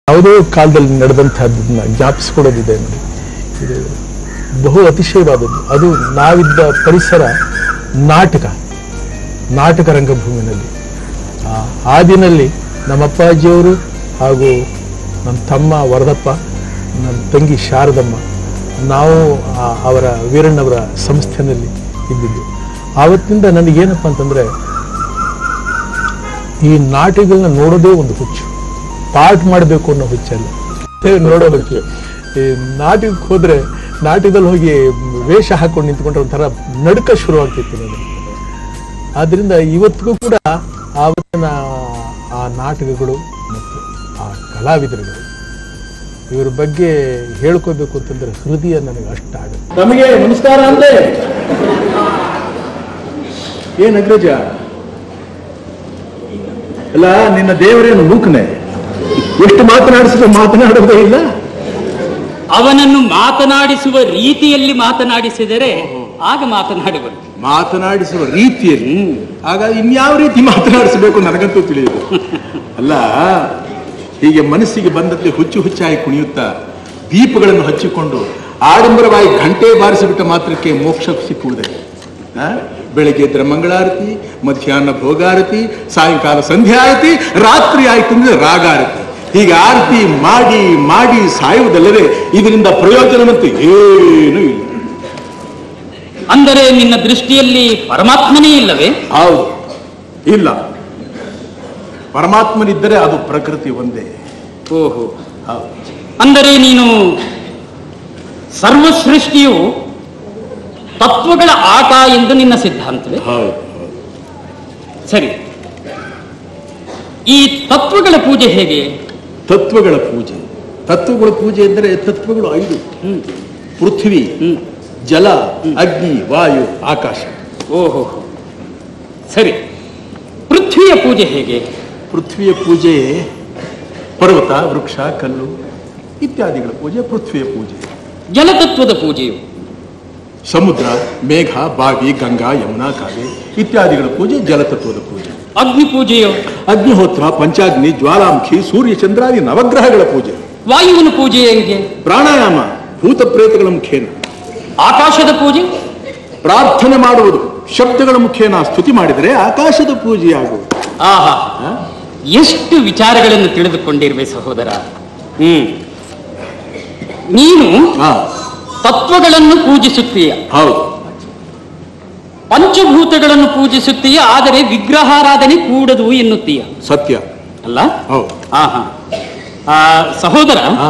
ಯಾವುದೋ ಕಾಲದಲ್ಲಿ ನಡೆದಂತಹದ್ದನ್ನ ಜ್ಞಾಪಿಸ್ಕೊಡೋದಿದೆ ನೋಡಿ ಇದು ಬಹು ಅತಿಶಯವಾದದ್ದು ಅದು ನಾವಿದ್ದ ಪರಿಸರ ನಾಟಕ ನಾಟಕ ರಂಗಭೂಮಿನಲ್ಲಿ ಆ ಹಾದಿನಲ್ಲಿ ನಮ್ಮ ಅಪ್ಪಾಜಿಯವರು ಹಾಗೂ ನಮ್ಮ ತಮ್ಮ ವರದಪ್ಪ ನಮ್ಮ ತಂಗಿ ಶಾರದಮ್ಮ ನಾವು ಆ- ಅವರ ವೀರಣ್ಣವರ ಸಂಸ್ಥೆಯಲ್ಲಿ ಇದ್ದಿದ್ದು ಆವತ್ತಿನಿಂದ ನನಗೇನಪ್ಪ ಅಂತಂದರೆ ಈ ನಾಟಕಗಳನ್ನ ನೋಡೋದೇ ಒಂದು ಹುಚ್ಚು ಪಾಠ ಮಾಡಬೇಕು ಅನ್ನೋ ಹುಚ್ಚಲ್ಲ ಏ, ನೋಡೋ ಹುಚ್ಚು ಈ ನಾಟಕಕ್ಕೆ ಹೋದ್ರೆ ನಾಟಕದಲ್ಲಿ ಹೋಗಿ ವೇಷ ಹಾಕೊಂಡು ನಿಂತ್ಕೊಂಡ್ರೆ ಒಂಥರ ನಡುಕ ಶುರುವಾಗ್ತಿತ್ತು ನನಗೆ ಆದ್ರಿಂದ ಇವತ್ತಿಗೂ ಕೂಡ ಆವತ್ತಿನ ಆ ನಾಟಕಗಳು ಮತ್ತು ಆ ಕಲಾವಿದರುಗಳು ಇವ್ರ ಬಗ್ಗೆ ಹೇಳ್ಕೋಬೇಕು ಅಂತಂದ್ರೆ ಹೃದಯ ನನಗೆ ಅಷ್ಟ ಆಗುತ್ತೆ ನಮಗೆ ನಮಸ್ಕಾರ ಅಂದೆ ಏನ್ ಅಗ್ರಜ ಅಲ್ಲ ನಿನ್ನ ದೇವರೇನು ಮೂಕನೆ ಎಷ್ಟು ಮಾತನಾಡಿಸಿದ್ರು ಮಾತನಾಡೋದೇ ಇಲ್ಲ ಅವನನ್ನು ಮಾತನಾಡಿಸುವ ರೀತಿಯಲ್ಲಿ ಮಾತನಾಡಿಸಿದರೆ ಆಗ ಮಾತನಾಡುವರು ಮಾತನಾಡಿಸುವ ರೀತಿಯಲ್ಲಿ ಆಗ ಇನ್ಯಾವ ರೀತಿ ಮಾತನಾಡಿಸಬೇಕು ನನಗಂತೂ ತಿಳಿಯುದು ಅಲ್ಲ ಹೀಗೆ ಮನಸ್ಸಿಗೆ ಬಂದಂತೆ ಹುಚ್ಚು ಹುಚ್ಚಾಗಿ ಕುಣಿಯುತ್ತಾ ದೀಪಗಳನ್ನು ಹಚ್ಚಿಕೊಂಡು ಆಡಂಬರವಾಗಿ ಗಂಟೆ ಬಾರಿಸಿಬಿಟ್ಟ ಮಾತ್ರಕ್ಕೆ ಮೋಕ್ಷ ಸಿಕ್ಕುವುದೇ ಆ? ಬೆಳಗ್ಗೆ ಎದ್ದರ ಮಂಗಳಾರತಿ ಮಧ್ಯಾಹ್ನ ಭೋಗಾರತಿ ಸಾಯಂಕಾಲ ಸಂಧ್ಯಾ ಆರತಿ ರಾತ್ರಿ ಆಯ್ತು ಅಂದ್ರೆ ರಾಗಾರತಿ ಹೀಗೆ ಆರತಿ ಮಾಡಿ ಮಾಡಿ ಸಾಯುವುದಲ್ಲದೆ ಇದರಿಂದ ಪ್ರಯೋಜನವಂತೂ ಏನೂ ಇಲ್ಲ ಅಂದರೆ ನಿನ್ನ ದೃಷ್ಟಿಯಲ್ಲಿ ಪರಮಾತ್ಮನೇ ಇಲ್ಲವೇ ಹೌದು ಇಲ್ಲ ಪರಮಾತ್ಮನಿದ್ದರೆ ಅದು ಪ್ರಕೃತಿ ಒಂದೇ ಓಹೋ ಹೌದು ಅಂದರೆ ನೀನು ಸರ್ವ ಸೃಷ್ಟಿಯು ತತ್ವಗಳ ಆಟ ಎಂದು ನಿನ್ನ ಸಿದ್ಧಾಂತವೇ ಹೌದು ಸರಿ ಈ ತತ್ವಗಳ ಪೂಜೆ ಹೇಗೆ ತತ್ವಗಳ ಪೂಜೆ ತತ್ವಗಳ ಪೂಜೆ ಎಂದರೆ ತತ್ವಗಳು ಐದು ಹ್ಮ್ ಪೃಥ್ವಿ ಹ್ಮ್ ಜಲ ಅಗ್ನಿ ವಾಯು ಆಕಾಶ ಓಹೋ ಸರಿ ಪೃಥ್ವಿಯ ಪೂಜೆ ಹೇಗೆ ಪೃಥ್ವಿಯ ಪೂಜೆ ಪರ್ವತ ವೃಕ್ಷ ಕಲ್ಲು ಇತ್ಯಾದಿಗಳ ಪೂಜೆ ಪೃಥ್ವಿಯ ಪೂಜೆ ಜಲತತ್ವದ ಪೂಜೆಯು ಸಮುದ್ರ ಮೇಘ ಬಾವಿ ಗಂಗಾ ಯಮುನಾ ಕಾವೆ ಇತ್ಯಾದಿಗಳ ಪೂಜೆ ಜಲತತ್ವದ ಪೂಜೆ ಅಗ್ನಿ ಪೂಜೆಯು ಅಗ್ನಿಹೋತ್ರ ಪಂಚಾಗ್ನಿ ಜ್ವಾಲಾಮುಖಿ ಸೂರ್ಯ ಚಂದ್ರಾದಿ ನವಗ್ರಹಗಳ ಪೂಜೆ ವಾಯುವಿನ ಪೂಜೆ ಹೇಗೆ ಪ್ರಾಣಾಯಾಮ ಭೂತ ಪ್ರೇತಗಳ ಮುಖೇನ ಆಕಾಶದ ಪೂಜೆ ಪ್ರಾರ್ಥನೆ ಮಾಡುವುದು ಶಬ್ದಗಳ ಮುಖೇನ ಸ್ತುತಿ ಮಾಡಿದರೆ ಆಕಾಶದ ಪೂಜೆಯಾಗುವುದು ಆಹಾ ಎಷ್ಟು ವಿಚಾರಗಳನ್ನು ತಿಳಿದುಕೊಂಡಿರುವೆ ಸಹೋದರ ಹ್ಮ್ ನೀನು ಹಾ ತತ್ವಗಳನ್ನು ಪೂಜಿಸುತ್ತೀಯ ಹೌದು ಪಂಚಭೂತಗಳನ್ನು ಪೂಜಿಸುತ್ತೀಯ ಆದರೆ ವಿಗ್ರಹಾರಾಧನೆ ಕೂಡದು ಎನ್ನುತ್ತೀಯ ಸತ್ಯ ಅಲ್ಲ ಹೌದು ಆಹಾ ಆ, ಸಹೋದರ ಹಾ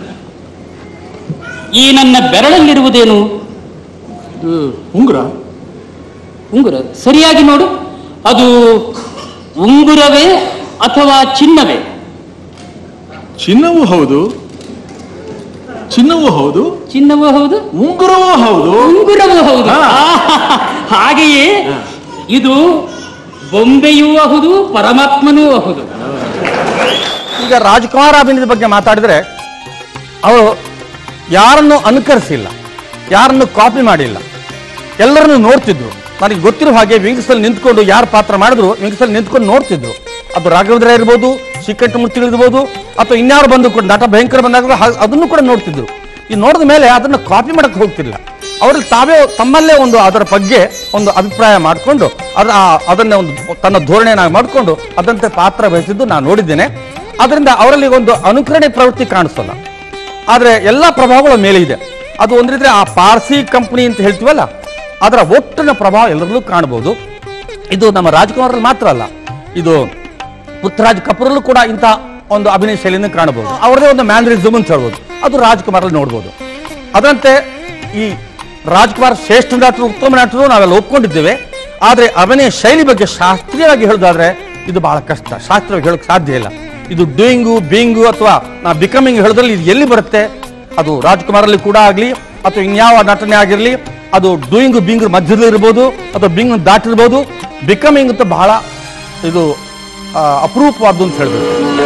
ಈ ನನ್ನ ಬೆರಳಲ್ಲಿರುವುದೇನು ಇದು ಉಂಗುರ ಉಂಗುರ ಸರಿಯಾಗಿ ನೋಡು ಅದು ಉಂಗುರವೇ ಅಥವಾ ಚಿನ್ನವೇ ಚಿನ್ನವೂ ಹೌದು ಚಿನ್ನವೂ ಹೌದು ಚಿನ್ನವೂ ಹೌದು ಉಂಗುರವೂ ಹೌದು ಉಂಗುರವೂ ಹೌದು ಹಾ. ಆಹಾ, ಹಾಗೆಯೇ ಇದು ಬೊಂಬೆಯೂ ಹೌದು ಪರಮಾತ್ಮನೂ ಹೌದು ಈಗ ರಾಜ್ಕುಮಾರ್ ಅಭಿನಯದ ಬಗ್ಗೆ ಮಾತಾಡಿದ್ರೆ ಅವರು ಯಾರನ್ನು ಅನುಕರಿಸಿಲ್ಲ ಯಾರನ್ನು ಕಾಪಿ ಮಾಡಿಲ್ಲ ಎಲ್ಲರನ್ನು ನೋಡ್ತಿದ್ರು ನನಗೆ ಗೊತ್ತಿರೋ ಹಾಗೆ ವಿಂಗ್ಸಲ್ಲಿ ನಿಂತ್ಕೊಂಡು ಯಾರು ಪಾತ್ರ ಮಾಡಿದ್ರು ವಿಂಗ್ಸಲ್ಲಿ ನಿಂತ್ಕೊಂಡು ನೋಡ್ತಿದ್ರು ಅದು ರಾಘವೇಂದ್ರ ಇರ್ಬೋದು ಶ್ರೀಕಂಠಮೂರ್ತಿಗಳು ಇರ್ಬೋದು ಅಥವಾ ಇನ್ಯಾರು ಬಂದು ಕೂಡ ನಟ ಭಯಂಕರ ಬಂದಾಗ ಹ- ಅದನ್ನು ಕೂಡ ನೋಡ್ತಿದ್ರು ಈ ನೋಡಿದ ಮೇಲೆ ಅದನ್ನು ಕಾಪಿ ಮಾಡಕ್ಕೆ ಹೋಗ್ತಿಲ್ಲ ಅವರಲ್ಲಿ ತಾವೇ ತಮ್ಮಲ್ಲೇ ಒಂದು ಅದರ ಬಗ್ಗೆ ಒಂದು ಅಭಿಪ್ರಾಯ ಮಾಡಿಕೊಂಡು ಅದ ಆ- ಅದನ್ನೇ ಒಂದು ತನ್ನ ಧೋರಣೆಯನ್ನಾಗಿ ಮಾಡಿಕೊಂಡು ಅದಂತೆ ಪಾತ್ರ ವಹಿಸಿದ್ದು ನಾನು ನೋಡಿದ್ದೇನೆ ಅದರಿಂದ ಅವರಲ್ಲಿ ಒಂದು ಅನುಕರಣೆ ಪ್ರವೃತ್ತಿ ಕಾಣಿಸಲ್ಲ ಆದರೆ ಎಲ್ಲ ಪ್ರಭಾವಗಳ ಮೇಲೆ ಇದೆ ಅದು ಒಂದು ರೀತಿ ಆ ಪಾರ್ಸಿ ಕಂಪನಿ ಅಂತ ಹೇಳ್ತೀವಲ್ಲ ಅದರ ಒಟ್ಟಿನ ಪ್ರಭಾವ ಎಲ್ಲರಲ್ಲೂ ಕಾಣಬಹುದು ಇದು ನಮ್ಮ ರಾಜ್ಕುಮಾರಲ್ಲಿ ಮಾತ್ರ ಅಲ್ಲ ಇದು ಪೃಥ್ವಿರಾಜ್ ಕಪೂರಲ್ಲೂ ಕೂಡ ಇಂಥ ಒಂದು ಅಭಿನಯ ಶೈಲಿಯನ್ನು ಕಾಣಬಹುದು ಅವರದೇ ಒಂದು ಮ್ಯಾನರಿಸಮ್ ಅಂತ ಹೇಳ್ಬೋದು ಅದು ರಾಜ್ಕುಮಾರಲ್ಲಿ ನೋಡ್ಬೋದು ಅದರಂತೆ ಈ ರಾಜ್ಕುಮಾರ್ ಶ್ರೇಷ್ಠ ನಟರು ಉತ್ತಮ ನಟರು ನಾವೆಲ್ಲ ಒಪ್ಕೊಂಡಿದ್ದೇವೆ ಆದರೆ ಅಭಿನಯ ಶೈಲಿ ಬಗ್ಗೆ ಶಾಸ್ತ್ರೀಯವಾಗಿ ಹೇಳೋದಾದ್ರೆ ಇದು ಬಹಳ ಕಷ್ಟ ಶಾಸ್ತ್ರೀಯವಾಗಿ ಹೇಳೋಕೆ ಸಾಧ್ಯ ಇಲ್ಲ ಇದು ಡೂಯಿಂಗು ಬೀಯಿಂಗು ಅಥವಾ ನಾ ಬಿಕಮಿಂಗ್ ಹೇಳೋದ್ರಲ್ಲಿ ಇದು ಎಲ್ಲಿ ಬರುತ್ತೆ ಅದು ರಾಜ್ಕುಮಾರಲ್ಲಿ ಕೂಡ ಆಗಲಿ ಅಥವಾ ಇನ್ಯಾವ ನಟನೆ ಆಗಿರಲಿ ಅದು ಡೂಯಿಂಗು ಬೀಯಿಂಗ್ ಮಧ್ಯದಲ್ಲಿ ಇರ್ಬೋದು ಅಥವಾ ಬೀಯಿಂಗ್ ದಾಟಿರ್ಬೋದು ಬಿಕಮಿಂಗ್ ಅಂತ ಬಹಳ ಇದು ಆ, ಅಪರೂಪವಾದ್ದು ಅಂತ ಹೇಳ್ಬೇಕು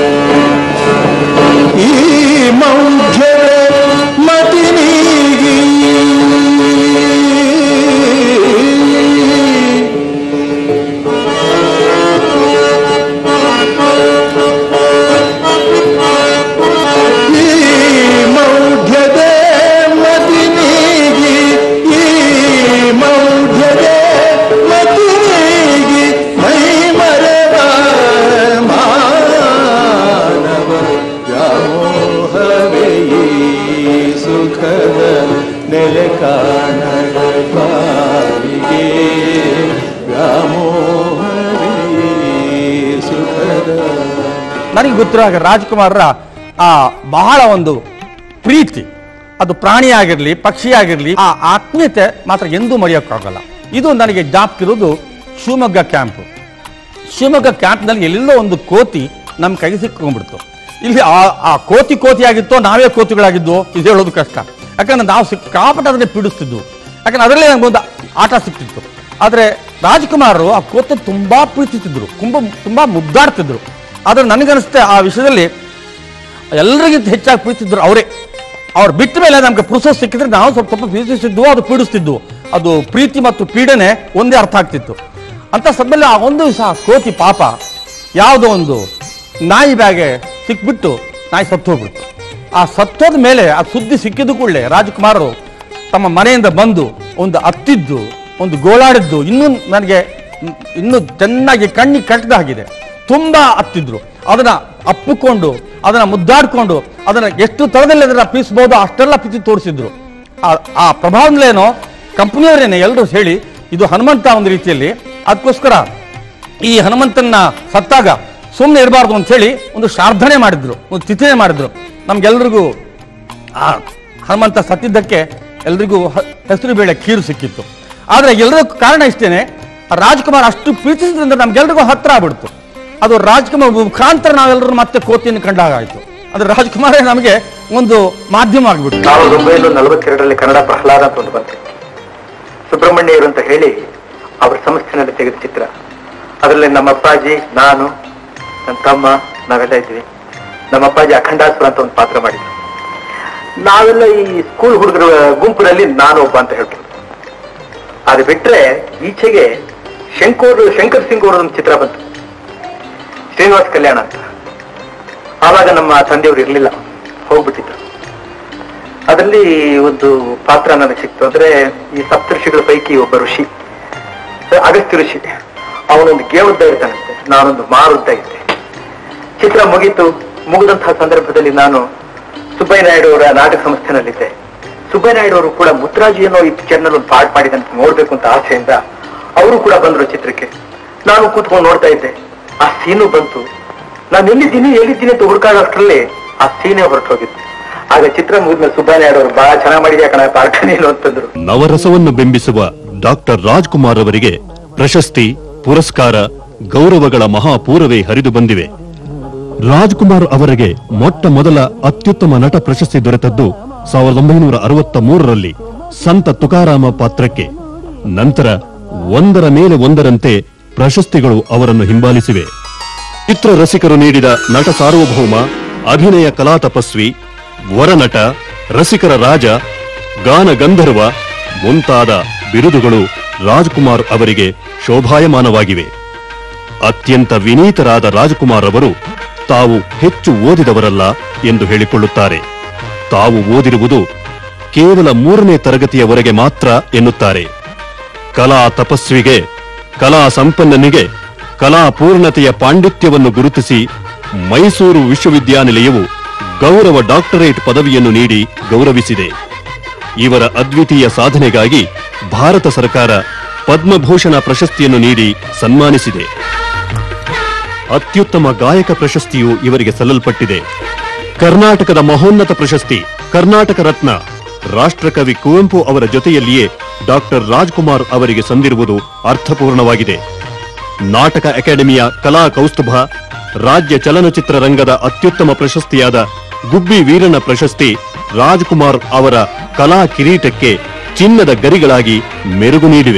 ಈ ಮೌಢ್ಯವೇ ಮತಿನೀಗಿ ನೆಲೆ ಕಾಣದ ಬಾವಿಗೆ ವ್ಯಾಮೋಹವೇ ಸುಖದ ನನಗೆ ಗೊತ್ತಿರೋ ಹಾಗೆ ರಾಜ್ಕುಮಾರರ ಆ ಬಹಳ ಒಂದು ಪ್ರೀತಿ ಅದು ಪ್ರಾಣಿ ಆಗಿರಲಿ ಪಕ್ಷಿ ಆಗಿರಲಿ ಆ ಆತ್ಮೀಯತೆ ಮಾತ್ರ ಎಂದೂ ಮರೆಯೋಕ್ಕಾಗಲ್ಲ ಇದು ನನಗೆ ಜ್ಞಾಪಕಿರೋದು ಶಿವಮೊಗ್ಗ ಕ್ಯಾಂಪು ಶಿವಮೊಗ್ಗ ಕ್ಯಾಂಪ್ನಲ್ಲಿ ಎಲ್ಲೆಲ್ಲೋ ಒಂದು ಕೋತಿ ನಮ್ಮ ಕೈಗೆ ಸಿಕ್ಕೊಂಡ್ಬಿಡ್ತು ಇಲ್ಲಿ ಆ ಆ ಕೋತಿ ಕೋತಿ ಆಗಿತ್ತೋ ನಾವೇ ಕೋತಿಗಳಾಗಿದ್ವೋ ಇದು ಹೇಳೋದು ಕಷ್ಟ ಯಾಕಂದ್ರೆ ನಾವು ಸಿಕ್ಕಾಪಟ್ಟೆ ಅದನ್ನೇ ಪೀಡಿಸ್ತಿದ್ವು ಯಾಕಂದ್ರೆ ಅದರಲ್ಲೇ ನಮಗೊಂದು ಆಟ ಸಿಕ್ತಿತ್ತು ಆದರೆ ರಾಜ್ಕುಮಾರರು ಆ ಕೋತಿ ತುಂಬಾ ಪ್ರೀತಿಸಿದ್ರು ತುಂಬ ತುಂಬಾ ಮುದ್ದಾಡ್ತಿದ್ರು ಆದರೆ ನನಗನ್ಸುತ್ತೆ ಆ ವಿಷಯದಲ್ಲಿ ಎಲ್ಲರಿಗಿಂತ ಹೆಚ್ಚಾಗಿ ಪ್ರೀತಿಸಿದ್ರು ಅವರೇ ಅವ್ರು ಬಿಟ್ಟ ಮೇಲೆ ನಮ್ಗೆ ಪ್ರೋಸೆಸ್ ಸಿಕ್ಕಿದ್ರೆ ನಾವು ಸ್ವಲ್ಪ ಸ್ವಲ್ಪ ಪ್ರೀತಿಸಿದ್ವು ಅದು ಪೀಡಿಸ್ತಿದ್ವು ಅದು ಪ್ರೀತಿ ಮತ್ತು ಪೀಡನೆ ಒಂದೇ ಅರ್ಥ ಆಗ್ತಿತ್ತು ಅಂತ ಸದ್ಮೇಲೆ ಆ ಒಂದು ದಿವಸ ಆ ಕೋತಿ ಪಾಪ ಯಾವುದೋ ಒಂದು ನಾಯಿ ಬ್ಯಾಗೆ ಸಿಕ್ಬಿಟ್ಟು ನಾಯಿ ಸತ್ತು ಹೋಗ್ಬಿಡ್ತು ಆ ಸತ್ತೋದ ಮೇಲೆ ಆ ಸುದ್ದಿ ಸಿಕ್ಕಿದ ಕೂಡಲೇ ರಾಜ್ಕುಮಾರರು ತಮ್ಮ ಮನೆಯಿಂದ ಬಂದು ಒಂದು ಅತ್ತಿದ್ದು ಒಂದು ಗೋಳಾಡಿದ್ದು ಇನ್ನೂ ನನಗೆ ಮ್, ಇನ್ನೂ ಚೆನ್ನಾಗಿ ಕಣ್ಣಿಗೆ ಕಟ್ಟದ ಹಾಗಿದೆ ತುಂಬಾ ಅತ್ತಿದ್ರು ಅದನ್ನ ಅಪ್ಪಿಕೊಂಡು ಅದನ್ನ ಮುದ್ದಾಡ್ಕೊಂಡು ಅದನ್ನ ಎಷ್ಟು ತಳದಲ್ಲಿ ಅದನ್ನ ಪ್ರೀತಿಸಬಹುದು ಅಷ್ಟೆಲ್ಲ ಪ್ರೀತಿ ತೋರಿಸಿದ್ರು ಆ- ಆ ಪ್ರಭಾವದಿಂದಲೇನೋ ಕಂಪನಿಯವರೇನೆ ಎಲ್ಲರೂ ಹೇಳಿ ಇದು ಹನುಮಂತ ಒಂದು ರೀತಿಯಲ್ಲಿ ಅದಕ್ಕೋಸ್ಕರ ಈ ಹನುಮಂತನ ಸತ್ತಾಗ ಸುಮ್ಮನೆ ಇರಬಾರ್ದು ಅಂತ ಹೇಳಿ ಒಂದು ಶ್ರಾರ್ಧನೆ ಮಾಡಿದ್ರು ಒಂದು ತಿಥಿನೆ ಮಾಡಿದ್ರು ನಮ್ಗೆಲ್ರಿಗೂ ಆ ಹನುಮಂತ ಸತ್ತಿದ್ದಕ್ಕೆ ಎಲ್ರಿಗೂ ಹ- ಹೆಸರು ಬೇಳೆ ಖೀರು ಸಿಕ್ಕಿತ್ತು ಆದರೆ ಎಲ್ಲರಿಗೂ ಕಾರಣ ಇಷ್ಟೇನೆ ರಾಜ್ಕುಮಾರ್ ಅಷ್ಟು ಪ್ರೀತಿಸಿದ್ರಿಂದ ನಮ್ಗೆಲ್ರಿಗೂ ಹತ್ರ ಆಗ್ಬಿಡ್ತು ಅದು ರಾಜ್ಕುಮಾರ್ ಮುಖಾಂತರ ನಾವೆಲ್ಲರೂ ಮತ್ತೆ ಕೋತಿಯನ್ನು ಕಂಡಾಗ ಆಯ್ತು ಅದು ರಾಜ್ಕುಮಾರೇ ನಮಗೆ ಒಂದು ಮಾಧ್ಯಮ ಆಗ್ಬಿಟ್ಟು ಸಾವಿರದ ಒಂಬೈನೂರ ನಲವತ್ತೆರಡರಲ್ಲಿ ಕನ್ನಡ ಪ್ರಹ್ಲಾದ ಅಂತ ಒಂದು ಬಂತು ಸುಬ್ರಹ್ಮಣ್ಯರು ಅಂತ ಹೇಳಿ ಅವ್ರ ಸಂಸ್ಥೆನಲ್ಲಿ ತೆಗೆದ ಚಿತ್ರ ಅದರಲ್ಲಿ ನಮ್ಮ ಅಪ್ಪಾಜಿ ನಾನು ನನ್ನ ತಮ್ಮ ನಾವೆಲ್ಲ ಇದ್ವಿ ನಮ್ಮ ಅಪ್ಪಾಜಿ ಅಖಂಡಾಸುರ ಅಂತ ಒಂದು ಪಾತ್ರ ಮಾಡಿದ್ವಿ ನಾವೆಲ್ಲ ಈ ಸ್ಕೂಲ್ ಹುಡುಗರ ಗುಂಪಿನಲ್ಲಿ ನಾನು ಒಬ್ಬ ಅಂತ ಹೇಳ್ಬೋದು ಅದು ಬಿಟ್ರೆ ಈಚೆಗೆ ಶಂಕರ್ ಶಂಕರ್ ಸಿಂಗ್ ಅವರ ಒಂದು ಚಿತ್ರ ಬಂತು ಶ್ರೀನಿವಾಸ್ ಕಲ್ಯಾಣ ಅಂತ ಆವಾಗ ನಮ್ಮ ತಂದೆಯವರು ಇರಲಿಲ್ಲ ಹೋಗ್ಬಿಟ್ಟಿದ್ರು ಅದರಲ್ಲಿ ಒಂದು ಪಾತ್ರ ನನಗೆ ಸಿಕ್ತು ಅಂದ್ರೆ ಈ ಸಪ್ತಋಷಿಗಳ ಪೈಕಿ ಒಬ್ಬ ಋಷಿ ಅಗಸ್ತ್ಯ ಋಷಿ ಅವನೊಂದು ಗೇವದ್ದ ಇರ್ತಾನಂತೆ ನಾನೊಂದು ಮಾರುದ್ದ ಇದ್ದೆ ಚಿತ್ರ ಮುಗೀತು ಮುಗಿದಂತಹ ಸಂದರ್ಭದಲ್ಲಿ ನಾನು ಸುಬ್ಬಯ್ಯ ನಾಯ್ಡು ಅವರ ನಾಟಕ ಸಂಸ್ಥೆನಲ್ಲಿದ್ದೆ ಸುಬ್ಬಯ್ಯ ನಾಯ್ಡು ಅವರು ಕೂಡ ಮುತ್ತರಾಜಿ ಅನ್ನೋ ಈ ಪಿಕ್ಚರ್ನಲ್ಲಿ ಒಂದು ಪಾರ್ಟ್ ಮಾಡಿದಂತ ನೋಡ್ಬೇಕು ಅಂತ ಆಸೆಯಿಂದ ಅವರು ಕೂಡ ಬಂದ್ರು ಚಿತ್ರಕ್ಕೆ ನಾನು ಕೂತ್ಕೊಂಡು ನೋಡ್ತಾ ಇದ್ದೆ ಆ ಸೀನು ಬಂತು ನಾನು ಎಲ್ಲಿದ್ದೀನಿ ಎಲ್ಲಿದ್ದೀನಿ ಅಂತ ಹುಡುಕಾಡೋ ಅಷ್ಟರಲ್ಲಿ ಆ ಸೀನೆ ಹೊರಟು ಹೋಗಿತ್ತು ಆಗ ಚಿತ್ರ ಮುಗಿದ್ಮೇಲೆ ಸುಬ್ಬಯ್ಯ ನಾಯ್ಡು ಅವರು ಬಹಳ ಚೆನ್ನಾಗಿ ಮಾಡಿದ್ಯಾ ಕಣ ಪಾರ್ಟ್ ನೀನು ಅಂತಂದ್ರು ನವರಸವನ್ನು ಬಿಂಬಿಸುವ ಡಾಕ್ಟರ್ ರಾಜ್ಕುಮಾರ್ ಅವರಿಗೆ ಪ್ರಶಸ್ತಿ ಪುರಸ್ಕಾರ ಗೌರವಗಳ ಮಹಾಪೂರವೇ ಹರಿದು ಬಂದಿವೆ ರಾಜ್ಕುಮಾರ್ ಅವರಿಗೆ ಮೊಟ್ಟ ಮೊದಲ ಅತ್ಯುತ್ತಮ ನಟ ಪ್ರಶಸ್ತಿ ದೊರೆತದ್ದು ಸಾವಿರದ ಒಂಬೈನೂರ ಅರವತ್ತ ಮೂರರಲ್ಲಿ ಸಂತ ತುಕಾರಾಮ ಪಾತ್ರಕ್ಕೆ ನಂತರ ಒಂದರ ಮೇಲೆ ಒಂದರಂತೆ ಪ್ರಶಸ್ತಿಗಳು ಅವರನ್ನು ಹಿಂಬಾಲಿಸಿವೆ ಚಿತ್ರ ರಸಿಕರು ನೀಡಿದ ನಟ ಸಾರ್ವಭೌಮ ಅಭಿನಯ ಕಲಾ ತಪಸ್ವಿ ವರನಟ ರಸಿಕರ ರಾಜ ಗಾನ ಗಂಧರ್ವ ಮುಂತಾದ ಬಿರುದುಗಳು ರಾಜ್ಕುಮಾರ್ ಅವರಿಗೆ ಶೋಭಾಯಮಾನವಾಗಿವೆ ಅತ್ಯಂತ ವಿನೀತರಾದ ರಾಜ್ಕುಮಾರ್ ಅವರು ತಾವು ಹೆಚ್ಚು ಓದಿದವರಲ್ಲ ಎಂದು ಹೇಳಿಕೊಳ್ಳುತ್ತಾರೆ ತಾವು ಓದಿರುವುದು ಕೇವಲ ಮೂರನೇ ತರಗತಿಯವರೆಗೆ ಮಾತ್ರ ಎನ್ನುತ್ತಾರೆ ಕಲಾ ತಪಸ್ವಿಗೆ ಕಲಾ ಸಂಪನ್ನನಿಗೆ ಕಲಾ ಪೂರ್ಣತೆಯ ಪಾಂಡಿತ್ಯವನ್ನು ಗುರುತಿಸಿ ಮೈಸೂರು ವಿಶ್ವವಿದ್ಯಾನಿಲಯವು ಗೌರವ ಡಾಕ್ಟರೇಟ್ ಪದವಿಯನ್ನು ನೀಡಿ ಗೌರವಿಸಿದೆ ಇವರ ಅದ್ವಿತೀಯ ಸಾಧನೆಗಾಗಿ ಭಾರತ ಸರ್ಕಾರ ಪದ್ಮಭೂಷಣ ಪ್ರಶಸ್ತಿಯನ್ನು ನೀಡಿ ಸನ್ಮಾನಿಸಿದೆ ಅತ್ಯುತ್ತಮ ಗಾಯಕ ಪ್ರಶಸ್ತಿಯು ಇವರಿಗೆ ಸಲ್ಲಲ್ಪಟ್ಟಿದೆ ಕರ್ನಾಟಕದ ಮಹೋನ್ನತ ಪ್ರಶಸ್ತಿ ಕರ್ನಾಟಕ ರತ್ನ ರಾಷ್ಟ್ರಕವಿ ಕುವೆಂಪು ಅವರ ಜೊತೆಯಲ್ಲಿಯೇ ಡಾಕ್ಟರ್ ರಾಜ್ಕುಮಾರ್ ಅವರಿಗೆ ಸಂದಿರುವುದು ಅರ್ಥಪೂರ್ಣವಾಗಿದೆ ನಾಟಕ ಅಕಾಡೆಮಿಯ ಕಲಾ ಕೌಸ್ತುಭ ರಾಜ್ಯ ಚಲನಚಿತ್ರ ರಂಗದ ಅತ್ಯುತ್ತಮ ಪ್ರಶಸ್ತಿಯಾದ ಗುಬ್ಬಿ ವೀರಣ್ಣ ಪ್ರಶಸ್ತಿ ರಾಜ್ಕುಮಾರ್ ಅವರ ಕಲಾ ಕಿರೀಟಕ್ಕೆ ಚಿನ್ನದ ಗರಿಗಳಾಗಿ ಮೆರುಗು ನೀಡಿವೆ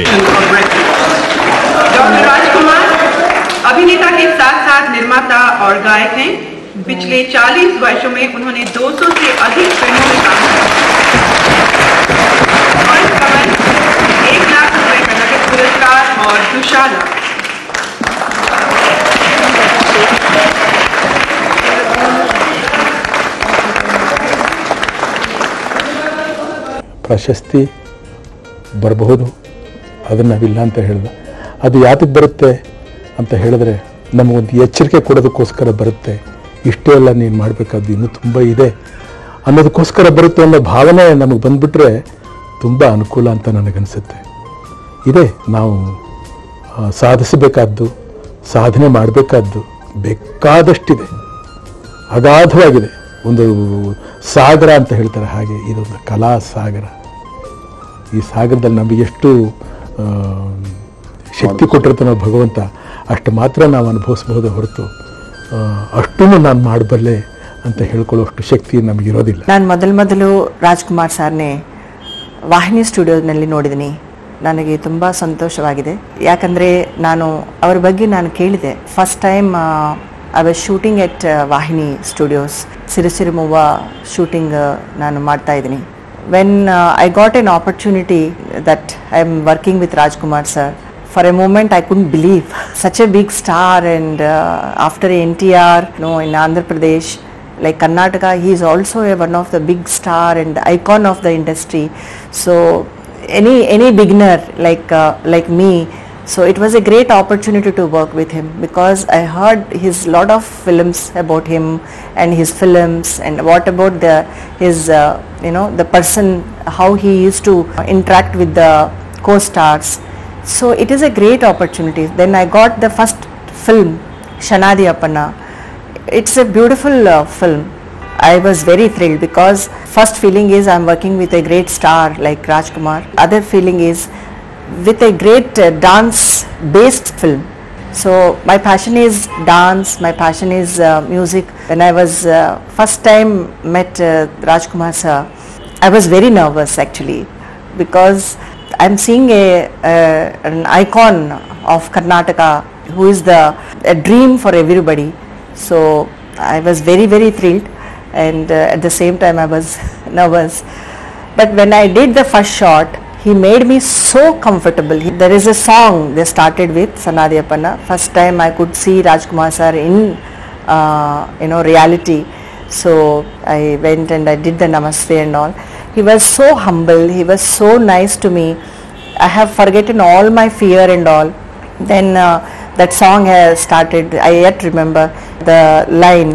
डॉक्टर राजकुमार अभिनेता के साथ साथ निर्माता और गायक हैं पिछले 40 वर्षों में उन्होंने 200 से अधिक फिल्मों में काम किया फर्स्ट कमल एक लाख रुपए का नगद पुरस्कार और दुशाला ಪ್ರಶಸ್ತಿ ಬರಬಹುದು ಅದನ್ನು ನಾವಿಲ್ಲ ಅಂತ ಹೇಳ್ದೆ ಅದು ಯಾತಕ್ಕೆ ಬರುತ್ತೆ ಅಂತ ಹೇಳಿದ್ರೆ ನಮಗೊಂದು ಎಚ್ಚರಿಕೆ ಕೊಡೋದಕ್ಕೋಸ್ಕರ ಬರುತ್ತೆ ಇಷ್ಟೇ ಎಲ್ಲ ನೀನು ಮಾಡಬೇಕಾದ್ದು ಇನ್ನೂ ತುಂಬ ಇದೆ ಅನ್ನೋದಕ್ಕೋಸ್ಕರ ಬರುತ್ತೆ ಅನ್ನೋ ಭಾವನೆ ನಮಗೆ ಬಂದ್ಬಿಟ್ರೆ ತುಂಬ ಅನುಕೂಲ ಅಂತ ನನಗನ್ಸುತ್ತೆ ಇದೆ ನಾವು ಆ, ಸಾಧಿಸಬೇಕಾದ್ದು ಸಾಧನೆ ಮಾಡಬೇಕಾದ್ದು ಬೇಕಾದಷ್ಟಿದೆ ಅಗಾಧವಾಗಿದೆ ಒಂದು ಸಾಗರ ಅಂತ ಹೇಳ್ತಾರೆ ಹಾಗೆ ಇದೊಂದು ಕಲಾ ಸಾಗರ ಈ ಸಾಗರದಲ್ಲಿ ನಮಗೆ ಎಷ್ಟು ಆ, ಶಕ್ತಿ ಕೊಟ್ಟಿರ್ತಾನೋ ಭಗವಂತ ಅಷ್ಟು ಮಾತ್ರ ನಾವು ಅನುಭವಿಸಬಹುದೇ ಹೊರತು ಆ, ಅಷ್ಟನ್ನು ನಾನು ಮಾಡಬಲ್ಲೆ ಅಂತ ಹೇಳ್ಕೊಳ್ಳೋಷ್ಟು ಶಕ್ತಿ ನಮಗಿರೋದಿಲ್ಲ ನಾನು ಮೊದಲು ಮೊದಲು ರಾಜ್ಕುಮಾರ್ ಸರ್ನೇ ವಾಹಿನಿ ಸ್ಟುಡಿಯೋನಲ್ಲಿ ನೋಡಿದ್ದೀನಿ ನನಗೆ ತುಂಬ ಸಂತೋಷವಾಗಿದೆ ಯಾಕಂದರೆ ನಾನು ಅವ್ರ ಬಗ್ಗೆ ನಾನು ಕೇಳಿದೆ first time I was shooting at Vahini studios Sirisirimuvva shooting ನಾನು ಮಾಡ್ತಾ ಇದ್ದೀನಿ when I got an opportunity that I am working with Rajkumar sir for a moment I couldn't believe such a big star and uh, after NTR you know in Andhra Pradesh like Karnataka he is also a, one of the big star and icon of the industry so any any beginner like uh, like me so it was a great opportunity to work with him because I heard his lot of films about him and his films and what about the his uh, you know the person how he used to interact with the co-stars so it is a great opportunity. Then I got the first film, Shanadi Appanna. It's a beautiful uh, film. I was very thrilled because first feeling is I'm working with a great star like Rajkumar. Other feeling is with a great uh, dance based film. So my passion is dance, my passion is uh, music. When I was uh, first time met uh, Rajkumar sir, I was very nervous actually because I'm seeing a, a an icon of Karnataka who is the a dream for everybody. So I was very very thrilled and uh, at the same time I was nervous. But when I did the first shot, he made me so comfortable. He- There is a song they started with Sanadi Appanna. First time I could see Rajkumar sir in uh, you know reality. So I went and I did the namaste and all. He was so humble. He was so nice to me. I have forgotten all my fear and all. Then uh, that song has started. I yet remember the line.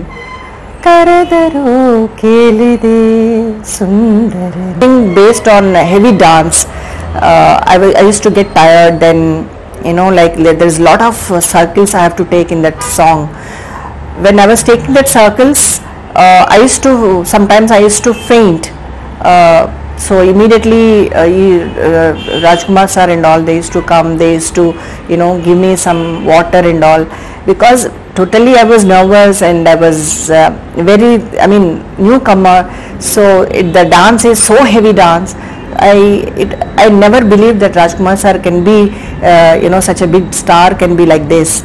ಕರೆದರು ಕೇಳಿದೆ ಸುಂದರ based on heavy dance uh, I, wa- I used to get tired then you know like there- there's a lot of uh, circles I have to take in that song when I was taking that circles uh, I used to sometimes I used to faint uh, so immediately uh, he, uh, Rajkumar sir and all they used to come they used to you know give me some water and all because totally I was nervous and I was uh, very I mean newcomer so it, the dance is so heavy dance I it, I never believed that Rajkumar sir can be uh, you know such a big star can be like this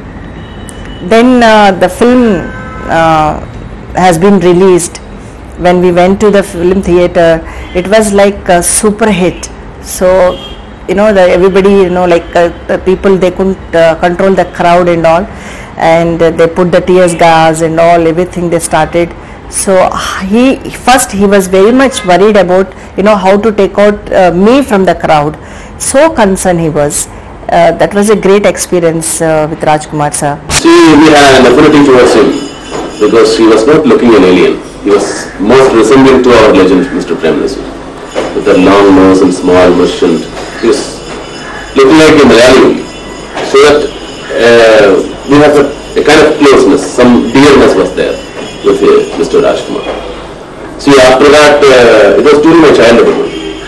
then uh, the film uh, has been released when we went to the film theater it was like a super hit so you know the everybody you know like uh, the people they couldn't uh, control the crowd and all and uh, they put the tears gas and all everything they started so he first he was very much worried about you know how to take out uh, me from the crowd so concerned he was uh, that was a great experience uh, with Rajkumar sir See, we had an affinity towards him because he was not looking an alien. He was most resembling to our legend, Mr. Prime Minister. With a long nose and small merchant. He was looking like a Malayali. So that uh, we have a, a kind of closeness, some dearness was there with uh, Mr. Rajkumar. See, after that, uh, it was during my childhood.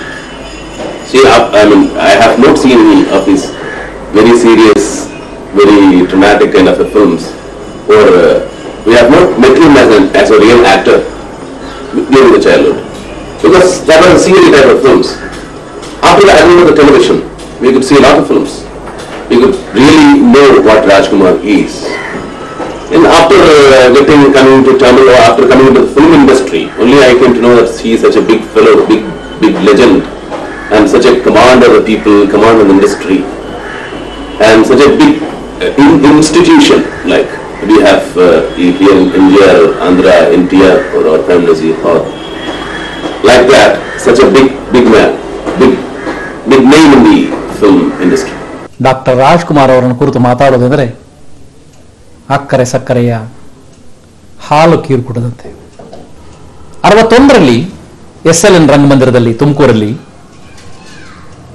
See, I, I mean, I have not seen any of these very serious, very dramatic kind of a films, or uh, we have not met him as, an, as a real actor during the childhood, because that was a serious type of films. After the advent of the television, we could see a lot of films. We could really know what Rajkumar is. And after uh, getting coming to Tamil or after coming into the film industry, only I came to know that he is such a big fellow, big big legend, and such a command of the people, command of the industry, and such a big uh, in- institution like we have uh, here in India, or Andhra, NTR, or our Prime Minister, or like that, such a big big man, big big name in the film industry. Doctor Rajkumar ಅವರನ್ನು ಕುರಿತು ಮಾತಾಡೋದಾದರೆ ಅಕ್ಕರೆ ಸಕ್ಕರೆಯ ಹಾಲು ಕೀರು ಕುಡದಂತೆ ಅರವತ್ತೊಂದರಲ್ಲಿ S L N ರಂಗಮಂದಿರದಲ್ಲಿ ತುಮಕೂರಲ್ಲಿ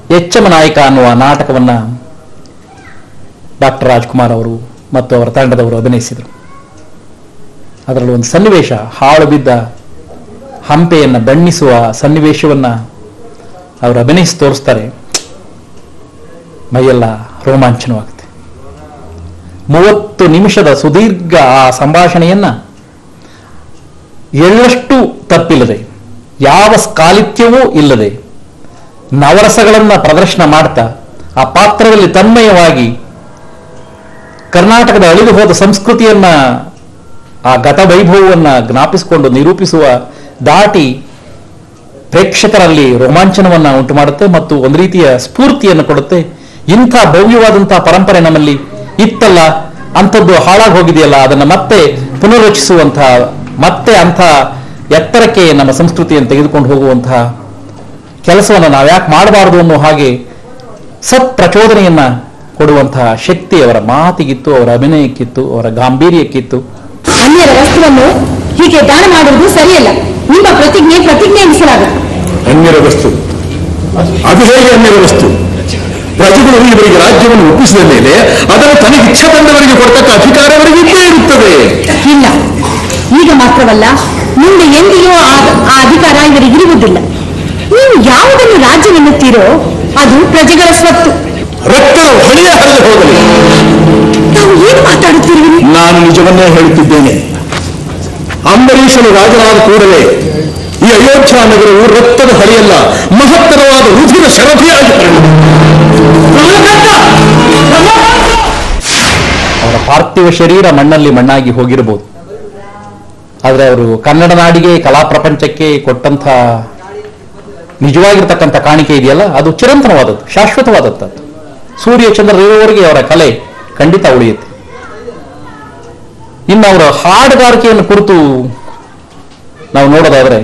ಎಚ್ಚಮ ನಾಯಕ ಅನ್ನುವ ನಾಟಕವನ್ನ ಡಾಕ್ಟರ್ ರಾಜ್ಕುಮಾರ್ ಅವರು ಮತ್ತು ಅವರ ತಂಡದವರು ಅಭಿನಯಿಸಿದರು ಅದರಲ್ಲಿ ಒಂದು ಸನ್ನಿವೇಶ ಹಾಳು ಬಿದ್ದ ಹಂಪೆಯನ್ನು ಬಣ್ಣಿಸುವ ಸನ್ನಿವೇಶವನ್ನ ಅವರು ಅಭಿನಯಿಸಿ ತೋರಿಸ್ತಾರೆ ಮೈಯೆಲ್ಲ ರೋಮಾಂಚನವಾಗುತ್ತೆ ಮೂವತ್ತು ನಿಮಿಷದ ಸುದೀರ್ಘ ಆ ಸಂಭಾಷಣೆಯನ್ನ ಎಳ್ಳಷ್ಟು ತಪ್ಪಿಲ್ಲದೆ ಯಾವ ಸ್ಕಾಲಿತ್ಯವೂ ಇಲ್ಲದೆ ನವರಸಗಳನ್ನ ಪ್ರದರ್ಶನ ಮಾಡ್ತಾ ಆ ಪಾತ್ರದಲ್ಲಿ ತನ್ಮಯವಾಗಿ ಕರ್ನಾಟಕದ ಅಳಿದು ಹೋದ ಸಂಸ್ಕೃತಿಯನ್ನ ಆ ಗತ ವೈಭವವನ್ನ ಜ್ಞಾಪಿಸಿಕೊಂಡು ನಿರೂಪಿಸುವ ದಾಟಿ ಪ್ರೇಕ್ಷಕರಲ್ಲಿ ರೋಮಾಂಚನವನ್ನ ಉಂಟು ಮಾಡುತ್ತೆ ಮತ್ತು ಒಂದು ರೀತಿಯ ಸ್ಫೂರ್ತಿಯನ್ನು ಕೊಡುತ್ತೆ ಇಂಥ ಭವ್ಯವಾದಂತಹ ಪರಂಪರೆ ನಮ್ಮಲ್ಲಿ ಇತ್ತಲ್ಲ ಅಂಥದ್ದು ಹಾಳಾಗಿ ಹೋಗಿದೆಯಲ್ಲ ಅದನ್ನ ಮತ್ತೆ ಪುನರ್ರಚಿಸುವಂತಹ ಮತ್ತೆ ಅಂಥ ಎತ್ತರಕ್ಕೆ ನಮ್ಮ ಸಂಸ್ಕೃತಿಯನ್ನು ತೆಗೆದುಕೊಂಡು ಹೋಗುವಂತಹ ಕೆಲಸವನ್ನು ನಾವು ಯಾಕೆ ಮಾಡಬಾರದು ಅನ್ನೋ ಹಾಗೆ ಸತ್ ಪ್ರಚೋದನೆಯನ್ನ ಕೊಡುವಂತಹ ಶಕ್ತಿ ಅವರ ಮಾತಿಗಿತ್ತು ಅವರ ಅಭಿನಯಕ್ಕಿತ್ತು ಅವರ ಗಾಂಭೀರ್ಯಕ್ಕಿತ್ತು ಅನ್ಯರ ವಸ್ತುವನ್ನು ಹೀಗೆ ದಾನ ಮಾಡುವುದು ಸರಿಯಲ್ಲ ನಿಮ್ಮ ಪ್ರತಿಜ್ಞೆ ಪ್ರತಿಜ್ಞೆ ಎನಿಸಲಾಗುತ್ತೆ ಅನ್ಯರ ವಸ್ತು ಅದು ಹೇಗೆ ಅನ್ಯರ ವಸ್ತು ಪ್ರಜೆಗಳು ಇವರಿಗೆ ರಾಜ್ಯವನ್ನು ಒಪ್ಪಿಸಿದ ಮೇಲೆ ಅದನ್ನು ತನಗೆ ಇಚ್ಛೆ ಬಂದವರಿಗೆ ಕೊಡ್ತಕ್ಕ ಅಧಿಕಾರ ಅವರಿಗೆ ಇದ್ದೇ ಇರುತ್ತದೆ ಇಲ್ಲ ಈಗ ಮಾತ್ರವಲ್ಲ ಮುಂದೆ ಎಂದಿಗೂ ಆ ಆ ಅಧಿಕಾರ ಇವರಿಗಿರುವುದಿಲ್ಲ ನೀವು ಯಾವುದನ್ನು ರಾಜ್ಯವೆನ್ನುತ್ತೀರೋ ಅದು ಪ್ರಜೆಗಳ ಸ್ವತ್ತು ರಕ್ತವು ಹೊಳೆಯ ಹರಿದು ಹೋಗಲಿ ತಾವು ಏನು ಮಾತಾಡುತ್ತಿರುವಿರಿ ನಾನು ನಿಜವನ್ನೇ ಹೇಳುತ್ತಿದ್ದೇನೆ ಅಂಬರೀಷನು ರಾಜನಾದ ಕೂಡಲೇ ಈ ಅಯೋಧ್ಯ ನಗರವು ರಕ್ತದ ಹಳಿಯಲ್ಲ ಮಹತ್ತರವಾದ ರುಧಿರ ಶರಭೆಯಾಗಿ ಅವರ ಪಾರ್ಥಿವ ಶರೀರ ಮಣ್ಣಲ್ಲಿ ಮಣ್ಣಾಗಿ ಹೋಗಿರಬಹುದು ಆದರೆ ಅವರು ಕನ್ನಡ ನಾಡಿಗೆ ಕಲಾ ಪ್ರಪಂಚಕ್ಕೆ ಕೊಟ್ಟಂಥ ನಿಜವಾಗಿರ್ತಕ್ಕಂಥ ಕಾಣಿಕೆ ಇದೆಯಲ್ಲ ಅದು ಚಿರಂತನವಾದದ್ದು ಶಾಶ್ವತವಾದದ್ದು ಸೂರ್ಯ ಚಂದ್ರರಿರುವವರೆಗೆ ಅವರ ಕಲೆ ಖಂಡಿತ ಉಳಿಯುತ್ತೆ ಇನ್ನು ಅವರ ಹಾಡುಗಾರಿಕೆಯನ್ನು ಕುರಿತು ನಾವು ನೋಡೋದಾದರೆ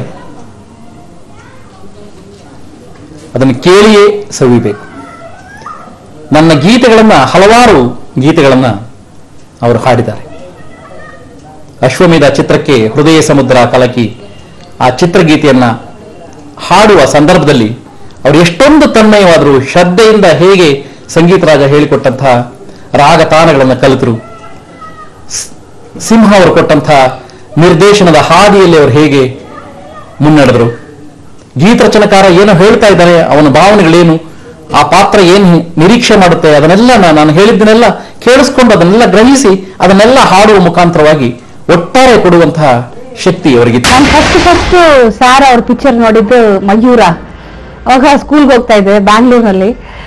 ಅದನ್ನು ಕೇಳಿಯೇ ಸವಿಬೇಕು ನನ್ನ ಗೀತೆಗಳನ್ನ ಹಲವಾರು ಗೀತೆಗಳನ್ನ ಅವರು ಹಾಡಿದ್ದಾರೆ ಅಶ್ವಮೇಧ ಚಿತ್ರಕ್ಕೆ ಹೃದಯ ಸಮುದ್ರ ಕಲಕಿ ಆ ಚಿತ್ರಗೀತೆಯನ್ನ ಹಾಡುವ ಸಂದರ್ಭದಲ್ಲಿ ಅವರು ಎಷ್ಟೊಂದು ತನ್ಮಯವಾದರು ಶ್ರದ್ಧೆಯಿಂದ ಹೇಗೆ ಸಂಗೀತ ರಾಜ ಹೇಳಿಕೊಟ್ಟಂತಹ ರಾಗ ತಾನಗಳನ್ನು ಕಲಿತರು ಸ್- ಸಿಂಹ ಅವರು ಕೊಟ್ಟಂತಹ ನಿರ್ದೇಶನದ ಹಾದಿಯಲ್ಲಿ ಅವರು ಹೇಗೆ ಮುನ್ನಡೆದರು ಗೀತರಚನಕಾರ ಏನು ಹೇಳ್ತಾ ಇದ್ದಾರೆ ಅವನ ಭಾವನೆಗಳೇನು ಆ ಪಾತ್ರ ಏನು ನಿರೀಕ್ಷೆ ಮಾಡುತ್ತೆ ಅದನ್ನೆಲ್ಲ ನಾ- ನಾನು ಹೇಳಿದ್ದನ್ನೆಲ್ಲ ಕೇಳಿಸ್ಕೊಂಡು ಅದನ್ನೆಲ್ಲ ಗ್ರಹಿಸಿ ಅದನ್ನೆಲ್ಲ ಹಾಡುವ ಮುಖಾಂತರವಾಗಿ ಒಟ್ಟಾರೆ ಕೊಡುವಂತಹ ಶಕ್ತಿ ಅವರಿಗಿತ್ತು ನಾನು ಫಸ್ಟ್ ಫಸ್ಟ್ ಸಾರ್ ಅವ್ರ ಪಿಕ್ಚರ್ ನೋಡಿದ್ದು ಮಯೂರ ಅವಾಗ ಸ್ಕೂಲ್ಗೆ ಹೋಗ್ತಾ ಇದ್ದೆ ಬ್ಯಾಂಗ್ಳೂರಲ್ಲಿ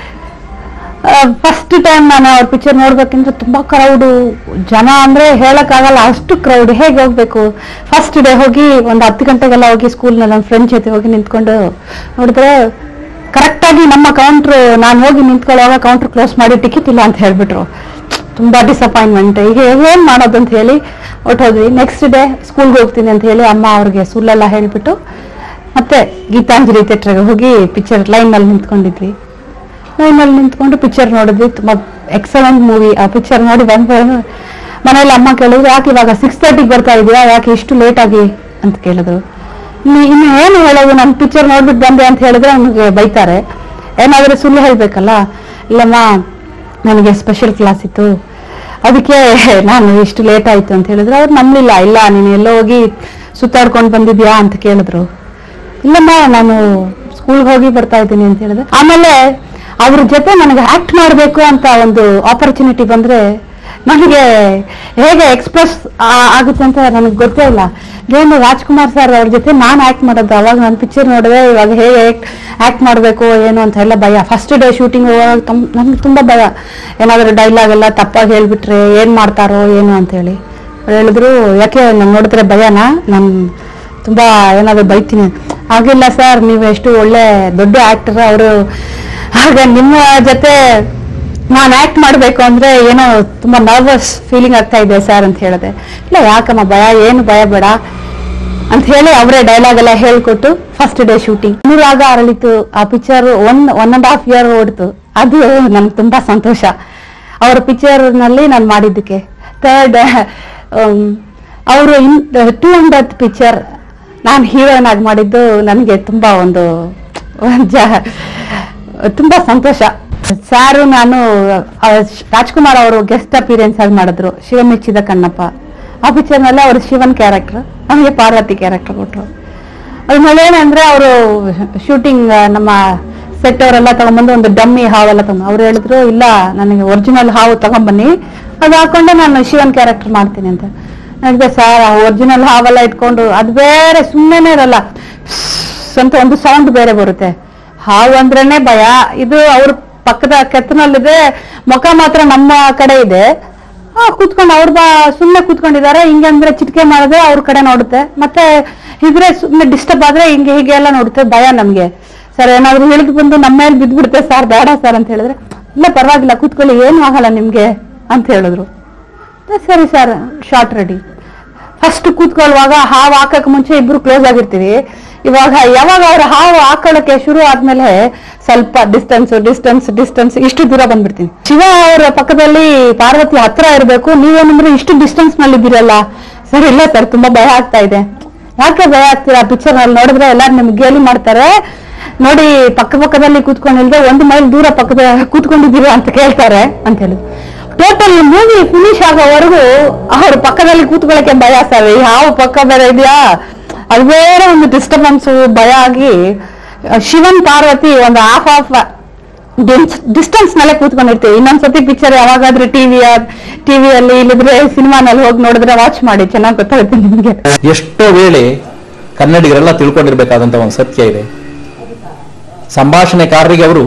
ಫಸ್ಟ್ ಟೈಮ್ ನಾನು ಅವ್ರ ಪಿಕ್ಚರ್ ನೋಡ್ಬೇಕಂದ್ರೆ ತುಂಬಾ ಕ್ರೌಡು ಜನ ಅಂದ್ರೆ ಹೇಳಕ್ಕಾಗಲ್ಲ ಅಷ್ಟು ಕ್ರೌಡ್ ಹೇಗೆ ಹೋಗ್ಬೇಕು ಫಸ್ಟ್ ಡೇ ಹೋಗಿ ಒಂದು ಹತ್ತು ಗಂಟೆಗೆಲ್ಲ ಹೋಗಿ ಸ್ಕೂಲ್ನಲ್ಲಿ ನನ್ನ ಫ್ರೆಂಡ್ ಜೊತೆ ಹೋಗಿ ನಿಂತ್ಕೊಂಡು ನೋಡಿದ್ರೆ ಕರೆಕ್ಟಾಗಿ ನಮ್ಮ ಕೌಂಟ್ರು ನಾನು ಹೋಗಿ ನಿಂತ್ಕೊಳ್ಳುವಾಗ ಕೌಂಟ್ರ್ ಕ್ಲೋಸ್ ಮಾಡಿ ಟಿಕೆಟ್ ಇಲ್ಲ ಅಂತ ಹೇಳ್ಬಿಟ್ರು ತುಂಬಾ ಡಿಸಪಾಯಿಂಟ್ಮೆಂಟ್ ಈಗ ಏನ್ ಮಾಡೋದು ಅಂತ ಹೇಳಿ ಹೊಟ್ಟೋದ್ವಿ ನೆಕ್ಸ್ಟ್ ಡೇ ಸ್ಕೂಲ್ಗೆ ಹೋಗ್ತೀನಿ ಅಂತ ಹೇಳಿ ಅಮ್ಮ ಅವ್ರಿಗೆ ಸುಳ್ಳೆಲ್ಲ ಹೇಳ್ಬಿಟ್ಟು ಮತ್ತೆ ಗೀತಾಂಜಲಿ ಥಿಯೇಟ್ರಿಗೆ ಹೋಗಿ ಪಿಕ್ಚರ್ ಲೈನಲ್ಲಿ ನಿಂತ್ಕೊಂಡಿದ್ವಿ ಲೈನಲ್ಲಿ ನಿಂತ್ಕೊಂಡು ಪಿಕ್ಚರ್ ನೋಡಿದ್ವಿ ತುಂಬಾ ಎಕ್ಸಲೆಂಟ್ ಮೂವಿ ಆ ಪಿಕ್ಚರ್ ನೋಡಿ ಬಂದ ಮನೇಲಿ ಅಮ್ಮ ಕೇಳಿದ್ರು ಯಾಕೆ ಇವಾಗ ಸಿಕ್ಸ್ ತರ್ಟಿಗೆ ಬರ್ತಾ ಇದೆಯಾ ಯಾಕೆ ಇಷ್ಟು ಲೇಟ್ ಆಗಿ ಅಂತ ಕೇಳಿದ್ರು ಇನ್ನು ಇನ್ನು ಏನು ಹೇಳೋದು ನಾನು ಪಿಕ್ಚರ್ ನೋಡ್ಬಿಟ್ಟು ಬಂದೆ ಅಂತ ಹೇಳಿದ್ರೆ ನಮಗೆ ಬೈತಾರೆ ಏನಾದರೂ ಸುಳ್ಳು ಹೇಳ್ಬೇಕಲ್ಲ ಇಲ್ಲಮ್ಮ ನನಗೆ ಸ್ಪೆಷಲ್ ಕ್ಲಾಸ್ ಇತ್ತು ಅದಕ್ಕೆ ನಾನು ಇಷ್ಟು ಲೇಟ್ ಆಯ್ತು ಅಂತ ಹೇಳಿದ್ರೆ ಅವ್ರು ನಂಬಲಿಲ್ಲ ಇಲ್ಲ ನೀನು ಎಲ್ಲೋ ಹೋಗಿ ಸುತ್ತಾಡ್ಕೊಂಡು ಬಂದಿದ್ಯಾ ಅಂತ ಕೇಳಿದ್ರು ಇಲ್ಲಮ್ಮ ನಾನು ಸ್ಕೂಲ್ಗೆ ಹೋಗಿ ಬರ್ತಾ ಇದ್ದೀನಿ ಅಂತ ಹೇಳಿದೆ ಆಮೇಲೆ ಅವ್ರ ಜೊತೆ ನನಗೆ ಆಕ್ಟ್ ಮಾಡಬೇಕು ಅಂತ ಒಂದು ಆಪರ್ಚುನಿಟಿ ಬಂದ್ರೆ ನನಗೆ ಹೇಗೆ ಎಕ್ಸ್ಪ್ರೆಸ್ ಆಗುತ್ತೆ ಅಂತ ನನಗೆ ಗೊತ್ತೇ ಇಲ್ಲ ಏನು ರಾಜ್ಕುಮಾರ್ ಸರ್ ಅವ್ರ ಜೊತೆ ನಾನು ಆಕ್ಟ್ ಮಾಡೋದು ಅವಾಗ ನಾನು ಪಿಕ್ಚರ್ ನೋಡಿದೆ ಇವಾಗ ಹೇಗೆ ಆಕ್ಟ್ ಮಾಡಬೇಕು ಏನು ಅಂತ ಎಲ್ಲ ಭಯ ಫಸ್ಟ್ ಡೇ ಶೂಟಿಂಗ್ ಹೋಗುವಾಗ ನಮ್ಗೆ ತುಂಬಾ ಭಯ ಏನಾದರೂ ಡೈಲಾಗ್ ಎಲ್ಲ ತಪ್ಪಾಗಿ ಹೇಳ್ಬಿಟ್ರೆ ಏನ್ ಮಾಡ್ತಾರೋ ಏನು ಅಂತ ಹೇಳಿ ಅವ್ರು ಹೇಳಿದ್ರು ಯಾಕೆ ನಾನು ನೋಡಿದ್ರೆ ಭಯನಾ ನಾನು ತುಂಬಾ ಏನಾದ್ರು ಬೈತೀನಿ ಹಾಗಿಲ್ಲ ಸರ್ ನೀವು ಎಷ್ಟು ಒಳ್ಳೆ ದೊಡ್ಡ ಆಕ್ಟರ್ ಅವರು ಹಾಗೆ ನಿಮ್ಮ ಜೊತೆ ನಾನು ಆಕ್ಟ್ ಮಾಡಬೇಕು ಅಂದ್ರೆ ಏನೋ ತುಂಬಾ ನರ್ವಸ್ ಫೀಲಿಂಗ್ ಆಗ್ತಾ ಇದೆ ಸರ್ ಅಂತ ಹೇಳಿದೆ ಇಲ್ಲ ಯಾಕಮ್ಮ ಭಯ ಏನು ಭಯ ಬೇಡ ಅಂತ ಹೇಳಿ ಅವರೇ ಡೈಲಾಗ್ ಎಲ್ಲ ಹೇಳ್ಕೊಟ್ಟು first day shooting Anuraga Aralithu ಆ picture one one and half year ಓಡ್ತು ಅದು ನನ್ಗೆ ತುಂಬಾ ಸಂತೋಷ ಅವರ ಪಿಕ್ಚರ್ ನಲ್ಲಿ ನಾನು ಮಾಡಿದ್ದಕ್ಕೆ ಥರ್ಡ್ ಅವರು ಇನ್ ಟೂ ಹಂಡ್ರೆಡ್ ಪಿಕ್ಚರ್ ನಾನು ಹೀರೋಯಿನ್ ಆಗಿ ಮಾಡಿದ್ದು ನನಗೆ ತುಂಬಾ ಒಂದು ಜ- ತುಂಬಾ ಸಂತೋಷ ಸಾರು ನಾನು ಆ, ರಾಜ್ಕುಮಾರ್ ಅವರು ಗೆಸ್ಟ್ ಅಪಿರಿಯನ್ಸ್ ಆಗಿ ಮಾಡಿದ್ರು ಶಿವ ಮೆಚ್ಚಿದ ಕಣ್ಣಪ್ಪ ಆ ಪಿಕ್ಚರ್ ನಲ್ಲಿ ಅವರು ಶಿವನ್ ಕ್ಯಾರೆಕ್ಟರ್ ನಮಗೆ ಪಾರ್ವತಿ ಕ್ಯಾರೆಕ್ಟರ್ ಕೊಟ್ರು ಅದ್ಮೇಲೆ ಏನಂದ್ರೆ ಅವರು ಶೂಟಿಂಗ್ ನಮ್ಮ ಸೆಟ್ ಅವರೆಲ್ಲ ತಗೊಂಡ್ಬಂದು ಒಂದು ಡಮ್ಮಿ ಹಾವೆಲ್ಲ ತಗೊಂಡು ಅವ್ರು ಹೇಳಿದ್ರು ಇಲ್ಲ ನನಗೆ ಒರಿಜಿನಲ್ ಹಾವು ತಗೊಂಬನ್ನಿ ಅದು ಹಾಕೊಂಡು ನಾನು ಶಿವನ್ ಕ್ಯಾರೆಕ್ಟರ್ ಮಾಡ್ತೀನಿ ಅಂತ ನನಗೆ ಸರ್ ಒರಿಜಿನಲ್ ಹಾವೆಲ್ಲ ಇಟ್ಕೊಂಡು ಅದು ಬೇರೆ ಸುಮ್ಮನೆ ಇರಲ್ಲ ಸ್ಸ್ ಅಂತ ಒಂದು ಸೌಂಡ್ ಬೇರೆ ಬರುತ್ತೆ ಹಾವು ಅಂದ್ರೇನೆ ಭಯ ಇದು ಅವ್ರ ಪಕ್ಕದ ಕೆತ್ತನಲ್ಲಿದೆ ಮುಖ ಮಾತ್ರ ನಮ್ಮ ಕಡೆ ಇದೆ ಆ ಕೂತ್ಕೊಂಡು ಅವ್ರ ಬಾ ಸುಮ್ಮನೆ ಕೂತ್ಕೊಂಡಿದ್ದಾರೆ ಹಿಂಗೆ ಅಂದ್ರೆ ಚಿಟಿಕೆ ಮಾಡಿದ್ರೆ ಅವ್ರ ಕಡೆ ನೋಡುತ್ತೆ ಮತ್ತೆ ಇದ್ರೆ ಸುಮ್ಮನೆ ಡಿಸ್ಟರ್ಬ್ ಆದ್ರೆ ಹಿಂಗೆ ಹೀಗೆ ಎಲ್ಲ ನೋಡುತ್ತೆ ಭಯ ನಮ್ಗೆ ಸರ್ ಏನಾದ್ರು ಹೇಳಿದ್ ಬಂದು ನಮ್ಮ ಮೇಲೆ ಬಿದ್ದ್ಬಿಡುತ್ತೆ ಸರ್ ಬೇಡ ಸರ್ ಅಂತ ಹೇಳಿದ್ರೆ ಇಲ್ಲ ಪರವಾಗಿಲ್ಲ ಕೂತ್ಕೊಳ್ಳಿ ಏನು ಆಗಲ್ಲ ನಿಮ್ಗೆ ಅಂತ ಹೇಳಿದ್ರು ಮತ್ತೆ ಸರಿ ಸರ್ ಶಾರ್ಟ್ ರೆಡಿ ಫಸ್ಟ್ ಕೂತ್ಕೊಳ್ಳುವಾಗ ಹಾವು ಹಾಕಕ್ ಮುಂಚೆ ಇಬ್ರು ಕ್ಲೋಸ್ ಆಗಿರ್ತೀವಿ ಇವಾಗ ಯಾವಾಗ ಅವ್ರ ಹಾವು ಹಾಕೊಳ್ಳಕ್ಕೆ ಶುರು ಆದ್ಮೇಲೆ ಸ್ವಲ್ಪ ಡಿಸ್ಟೆನ್ಸ್ ಡಿಸ್ಟೆನ್ಸ್ ಡಿಸ್ಟೆನ್ಸ್ ಇಷ್ಟು ದೂರ ಬಂದ್ಬಿಡ್ತೀನಿ ಶಿವ ಅವರ ಪಕ್ಕದಲ್ಲಿ ಪಾರ್ವತಿ ಹತ್ರ ಇರಬೇಕು ನೀವೇನಂದ್ರೆ ಇಷ್ಟು ಡಿಸ್ಟೆನ್ಸ್ ನಲ್ಲಿ ಇದ್ದೀರಲ್ಲ ಸರ್ ಇಲ್ಲ ಸರ್ ತುಂಬಾ ಭಯ ಆಗ್ತಾ ಇದೆ ಯಾಕೆ ಭಯ ಆಗ್ತೀರಾ ಪಿಕ್ಚರ್ ನಲ್ಲಿ ನೋಡಿದ್ರೆ ಎಲ್ಲಾರು ನಿಮ್ಗೆ ಗೇಲಿ ಮಾಡ್ತಾರೆ ನೋಡಿ ಪಕ್ಕ ಪಕ್ಕದಲ್ಲಿ ಕೂತ್ಕೊಂಡಿಲ್ದೆ ಒಂದು ಮೈಲ್ ದೂರ ಪಕ್ಕದ ಕೂತ್ಕೊಂಡಿದ್ದೀರಾ ಅಂತ ಕೇಳ್ತಾರೆ ಅಂತ ಹೇಳಿದ್ರು ಟೋಟಲ್ ಮೂವಿ ಫಿನಿಶ್ ಆಗೋವರೆಗೂ ಅವ್ರ ಪಕ್ಕದಲ್ಲಿ ಕೂತ್ಕೊಳ್ಳಕ್ಕೆ ಭಯ ಸರ್ ಯಾವ ಪಕ್ಕ ಬೇರೆ ಇದೆಯಾ ಅದು ಬೇರೆ ಒಂದು ಡಿಸ್ಟರ್ಬೆನ್ಸ್ ಭಯ ಆಗಿ ಅಹ್, ಶಿವನ್ ಪಾರ್ವತಿ ಒಂದು ಹಾಫ್ ಆಫ್ ಡಿಸ್ಟೆನ್ಸ್ ನಲ್ಲೇ ಕೂತ್ಕೊಂಡಿರ್ತೀವಿ ಇನ್ನೊಂದ್ಸತಿ ಪಿಕ್ಚರ್ ಯಾವಾಗಾದ್ರೂ ಟಿವಿಯ ಟಿವಿಯಲ್ಲಿ ಇಲ್ಲಿದ್ರೆ ಸಿನಿಮಾನಲ್ಲಿ ಹೋಗಿ ನೋಡಿದ್ರೆ ವಾಚ್ ಮಾಡಿ ಚೆನ್ನಾಗಿ ಗೊತ್ತಾಗುತ್ತೆ ನಿಮ್ಗೆ ಎಷ್ಟೋ ವೇಳೆ ಕನ್ನಡಿಗರೆಲ್ಲ ತಿಳ್ಕೊಂಡಿರ್ಬೇಕಾದಂತ ಒಂದು ಸತ್ಯ ಇದೆ ಸಂಭಾಷಣೆಕಾರರಿಗೆ ಅವರು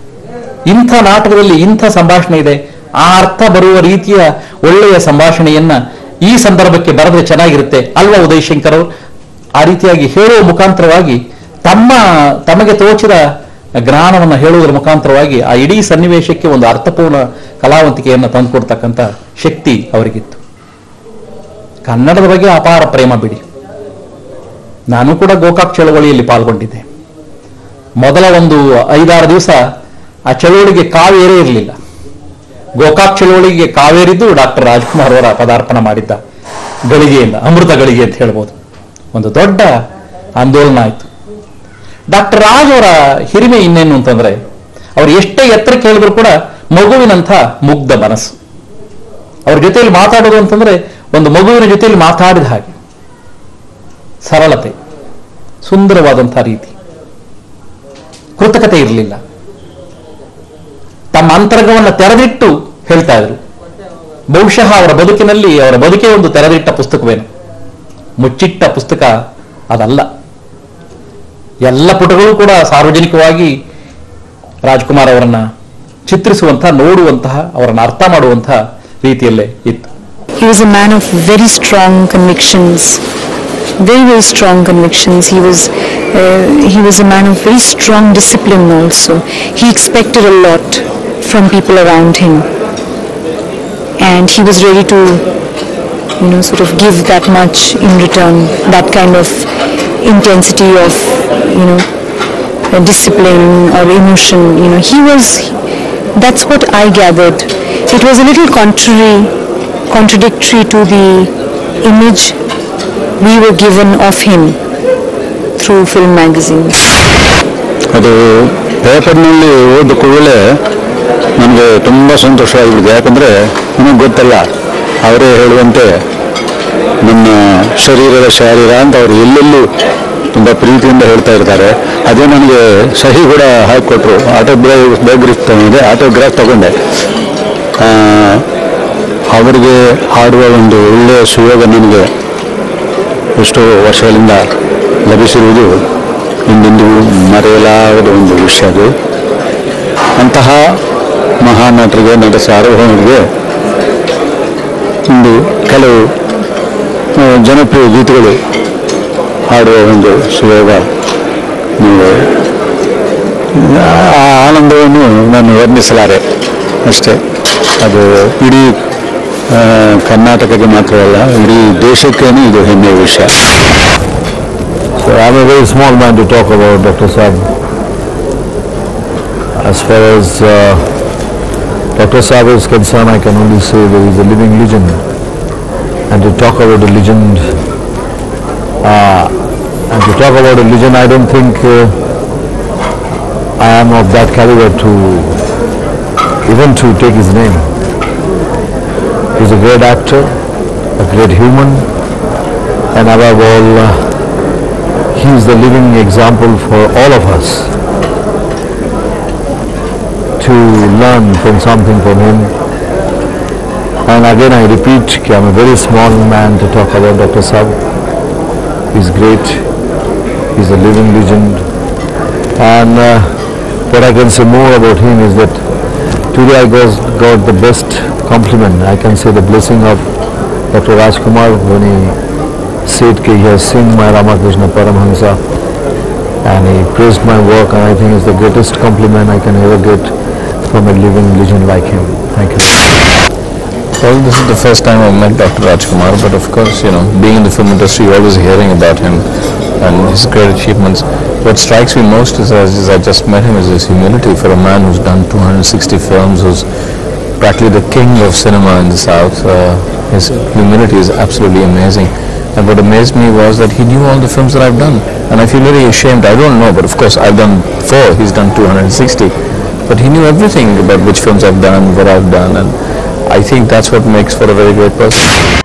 ಇಂಥ ನಾಟಕದಲ್ಲಿ ಇಂಥ ಸಂಭಾಷಣೆ ಇದೆ ಆ ಅರ್ಥ ಬರುವ ರೀತಿಯ ಒಳ್ಳೆಯ ಸಂಭಾಷಣೆಯನ್ನ ಈ ಸಂದರ್ಭಕ್ಕೆ ಬರೆದ್ರೆ ಚೆನ್ನಾಗಿರುತ್ತೆ ಅಲ್ವಾ ಉದಯ್ ಶಂಕರ್ ಅವರು ಆ ರೀತಿಯಾಗಿ ಹೇಳುವ ಮುಖಾಂತರವಾಗಿ ತಮ್ಮ ತಮಗೆ ತೋಚಿದ ಜ್ಞಾನವನ್ನು ಹೇಳುವುದರ ಮುಖಾಂತರವಾಗಿ ಆ ಇಡೀ ಸನ್ನಿವೇಶಕ್ಕೆ ಒಂದು ಅರ್ಥಪೂರ್ಣ ಕಲಾವಂತಿಕೆಯನ್ನು ತಂದುಕೊಡ್ತಕ್ಕಂಥ ಶಕ್ತಿ ಅವರಿಗಿತ್ತು ಕನ್ನಡದ ಬಗ್ಗೆ ಅಪಾರ ಪ್ರೇಮ ಬಿಡಿ ನಾನು ಕೂಡ ಗೋಕಾಕ್ ಚಳವಳಿಯಲ್ಲಿ ಪಾಲ್ಗೊಂಡಿದ್ದೆ ಮೊದಲ ಒಂದು ಐದಾರು ದಿವಸ ಆ ಚಳವಳಿಗೆ ಕಾವೇರೇ ಇರಲಿಲ್ಲ ಗೋಕಾಕ್ ಚಳವಳಿಗೆ ಕಾವೇರಿದ್ದು ಡಾಕ್ಟರ್ ರಾಜ್ಕುಮಾರ್ ಅವರ ಪದಾರ್ಪಣೆ ಮಾಡಿದ್ದ ಗಳಿಗೆಯಿಂದ ಅಮೃತ ಗಳಿಗೆ ಅಂತ ಹೇಳ್ಬೋದು ಒಂದು ದೊಡ್ಡ ಆಂದೋಲನ ಆಯಿತು ಡಾಕ್ಟರ್ ರಾಜ್ ಅವರ ಹಿರಿಮೆ ಇನ್ನೇನು ಅಂತಂದ್ರೆ ಅವ್ರು ಎಷ್ಟೇ ಎತ್ತರಕ್ಕೆ ಹೇಳಿದ್ರು ಕೂಡ ಮಗುವಿನಂಥ ಮುಗ್ಧ ಮನಸ್ಸು ಅವ್ರ ಜೊತೆಯಲ್ಲಿ ಮಾತಾಡೋದು ಅಂತಂದ್ರೆ ಒಂದು ಮಗುವಿನ ಜೊತೆಯಲ್ಲಿ ಮಾತಾಡಿದ ಹಾಗೆ ಸರಳತೆ ಸುಂದರವಾದಂತಹ ರೀತಿ ಕೃತಕತೆ ಇರಲಿಲ್ಲ ತಮ್ಮ ಅಂತರಂಗವನ್ನು ತೆರೆದಿಟ್ಟು ಹೇಳ್ತಾ ಇದ್ರು ಬಹುಶಃ ಅವರ ಬದುಕಿನಲ್ಲಿ ಅವರ ಬದುಕೇ ಒಂದು ತೆರೆದಿಟ್ಟ ಪುಸ್ತಕವೇನು ಮುಚ್ಚಿಟ್ಟ ಪುಸ್ತಕ ಅದಲ್ಲ ಎಲ್ಲ ಪುಟಗಳು ಕೂಡ ಸಾರ್ವಜನಿಕವಾಗಿ ರಾಜ್ಕುಮಾರ್ ಅವರನ್ನ ಚಿತ್ರಿಸುವಂತಹ ನೋಡುವಂತಹ ಅವರನ್ನ ಅರ್ಥ ಮಾಡುವಂತಹ ರೀತಿಯಲ್ಲೇ ಇತ್ತು He was a man of very strong convictions, very very strong convictions. He was uh, he was a man of very strong discipline also. He expected a lot from people around him, and he was ready to you know sort of give that much in return. That kind of intensity of you know uh, discipline or emotion. You know he was. That's what I gathered. It was a little contrary contradictory to the image we were given of him through film magazines. ಅದು ಪೇಪರ್ನಲ್ಲಿ ಓದ ಕೂಡಲೇ ನನಗೆ ತುಂಬ ಸಂತೋಷವಾಗಿಬಿಟ್ಟಿದೆ ಯಾಕಂದರೆ ನನಗೆ ಗೊತ್ತಲ್ಲ ಅವರೇ ಹೇಳುವಂತೆ ನನ್ನ ಶರೀರದ ಶಾರೀರ ಅಂತ ಅವರು ಎಲ್ಲೆಲ್ಲೂ ತುಂಬ ಪ್ರೀತಿಯಿಂದ ಹೇಳ್ತಾ ಇರ್ತಾರೆ ಅದೇ ನನಗೆ ಸಹಿ ಕೂಡ ಹಾಕಿಕೊಟ್ರು ಆಟೋಗ್ರಾಫ್ ಬಯೋಗ್ರಫ್ ತಗೊಂಡೆ ಆಟೋಗ್ರಾಫ್ ತಗೊಂಡೆ ಆ, ಅವರಿಗೆ ಹಾಡುವ ಒಂದು ಒಳ್ಳೆಯ ಸುಯೋಗ ನನಗೆ ಎಷ್ಟೋ ವರ್ಷಗಳಿಂದ ಲಭಿಸಿರುವುದು ಇಂದೆಂದು ಮರೆಯಲಾಗದ ಒಂದು ವಿಷಯ ಅದು ಅಂತಹ ಮಹಾನ್ ನಟರಿಗೆ ನಟ ಸಾರ್ವಭೌಮರಿಗೆ ಇಂದು ಕೆಲವು ಆ, ಜನಪ್ರಿಯ ಗೀತೆಗಳು ಹಾಡುವ ಒಂದು ಸುಯೋಗ ನೀವು ಆ ಆನಂದವನ್ನು ನಾನು ವರ್ಣಿಸಲಾರೆ ಅಷ್ಟೇ ಅದು ಇಡೀ ಆ, ಕರ್ನಾಟಕಕ್ಕೆ ಮಾತ್ರವಲ್ಲ ಇಡೀ ದೇಶಕ್ಕೇನೆ ಇದು ಹೆಮ್ಮೆಯ ವಿಷಯ So I'm a very small man to talk about Dr. Saab. As far as uh, Dr. Saab is concerned, I can only say that he's a living legend. And to talk about a legend, uh, and to talk about a legend, I don't think uh, I am of that caliber to even to take his name. He's a great actor, a great human, and above all, uh, he is the living example for all of us to learn from something from him. And again I repeat, कि I'm a very small man to talk about Dr. Saab. He's great. He's a living legend. And uh, what I can say more about him is that today I got, got the best compliment. I can say the blessing of Dr. Rajkumar when he said that he has seen my Ramakrishna Paramhansa and he praised my work and I think it's the greatest compliment I can ever get from a living legend like him. Thank you. Well, this is the first time I've met Dr. Rajkumar, but of course, you know, being in the film industry, you're always hearing about him and his great achievements. What strikes me most is, as is I just met him is his humility for a man who's done 260 films, who's practically the king of cinema in the South. Uh, his humility is absolutely amazing. And what amazed me was that he knew all the films that I've done. And I feel very ashamed. I don't know, but of course I've done four, he's done 260. But he knew everything about which films I've done, what I've done, and I think that's what makes for a very great person.